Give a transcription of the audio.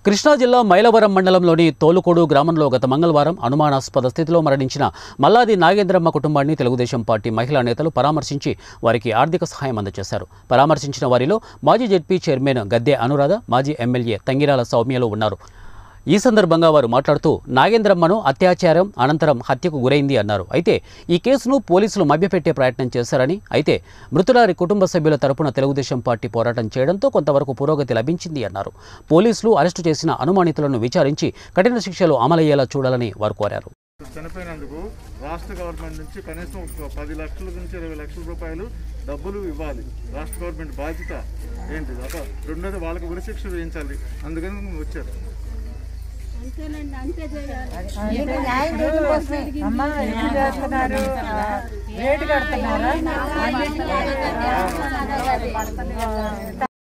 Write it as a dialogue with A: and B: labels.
A: కృష్ణా జిల్లా మైలవరం మండలంలోని తోలుకోడు గ్రామంలో గత మంగళవారం అనుమానాస్పద స్థితిలో మరణించిన మల్లాది నాగేంద్రమ్మ కుటుంబాన్ని తెలుగుదేశం పార్టీ మహిళా నేతలు పరామర్శించి వారికి ఆర్థిక సహాయం అందజేశారు పరామర్శించిన వారిలో మాజీ జెడ్పీ చైర్మన్ గద్దె అనురాధ మాజీ ఎమ్మెల్యే తంగిరాల సౌమ్యలు ఉన్నారు ఈ సందర్భంగా వారు మాట్లాడుతూ నాగేంద్రమ్మను అత్యాచారం అనంతరం హత్యకు గురైంది అన్నారు అయితే ఈ కేసును పోలీసులు మభ్యపెట్టే ప్రయత్నం చేశారని అయితే మృతులారి కుటుంబ సభ్యుల తరపున తెలుగుదేశం పార్టీ పోరాటం చేయడంతో కొంతవరకు పురోగతి లభించింది అన్నారు పోలీసులు అరెస్టు చేసిన అనుమానితులను విచారించి కఠిన శిక్షలు అమలయ్యేలా చూడాలని వారు కోరారు
B: చనిపోయినందుకు రాష్ట్ర గవర్నమెంట్ నుంచి కనీసం ఒక పది లక్షల నుంచి ఇరవై లక్షల రూపాయలు డబ్బులు ఇవ్వాలి రాష్ట్ర గవర్నమెంట్ బాధ్యత ఏంటి ఒక రెండోది వాళ్ళకి ఉరిశిక్ష వేయించాలి అందుకని మేము వచ్చారు
C: అంతేనండి అంతే చేయాలి
D: అందుకే న్యాయం చేయడం కోసమే అమ్మ ఎన్ని చేస్తున్నారు రేటు కడుతున్నారా